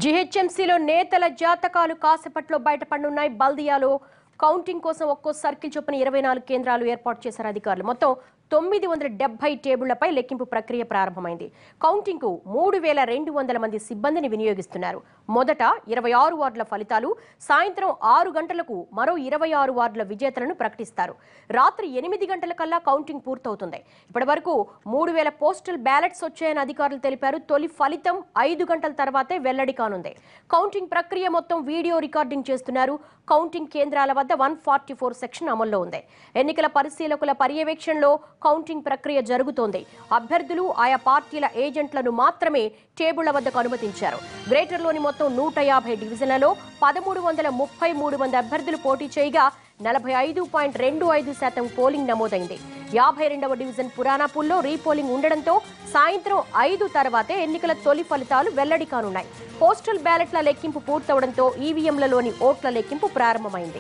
జీహెచ్ఎంసీలో నేతల జాతకాలు కాసేపట్లో బయటపడనున్నాయి బల్దియాలో కౌంటింగ్ కోసం ఒక్కో సర్కిల్ చొప్పున ఇరవై నాలుగు కేంద్రాలు ఏర్పాటు చేశారు అధికారులు మొత్తం తొమ్మిది వందల డెబ్బై టేబుళ్లపై లెక్కింపు ప్రక్రియ ప్రారంభమైంది కౌంటింగ్ కు మూడు వేల రెండు వందల మంది సిబ్బందిని వినియోగిస్తున్నారు మొదట ఇరవై ఆరు వార్డుల ఫలితాలు సాయంత్రం ఆరు గంటలకు మరో ఇరవై ఆరు వార్డుల విజేతలను ప్రకటిస్తారు రాత్రి ఎనిమిది గంటల కల్లా కౌంటింగ్ పూర్తవుతుంది ఇప్పటి వరకు మూడు వేల పోస్టల్ బ్యాలెట్స్ వచ్చాయని అధికారులు తెలిపారు తొలి ఫలితం ఐదు గంటల తర్వాతే వెల్లడి కానుంది కౌంటింగ్ ప్రక్రియ మొత్తం వీడియో రికార్డింగ్ చేస్తున్నారు కౌంటింగ్ కేంద్రాల వద్ద వన్ ఫార్టీ ఫోర్ సెక్షన్ అమల్లో ఉంది ఎన్నికల పరిశీలకుల పర్యవేక్షణలో కౌంటింగ్ ప్రక్రియ జరుగుతోంది అభ్యర్థులు ఆయా పార్టీల ఏజెంట్లను మాత్రమే టేబుళ్ల వద్దకు అనుమతించారు గ్రేటర్లోని మొత్తం నూట యాభై డివిజన్లలో పదమూడు వందల ముప్పై మూడు మంది అభ్యర్థులు పోటీ చేయగా నలభై ఐదు పాయింట్ రెండు ఐదు శాతం పోలింగ్ నమోదైంది యాభై రెండవ డివిజన్ పురాణాపూల్లో రీపోలింగ్ ఉండడంతో సాయంత్రం ఐదు తర్వాతే ఎన్నికల తొలి ఫలితాలు వెల్లడి కానున్నాయి పోస్టల్ బ్యాలెట్ల లెక్కింపు పూర్తవడంతో ఈవీఎంలలోని ఓట్ల లెక్కింపు ప్రారంభమైంది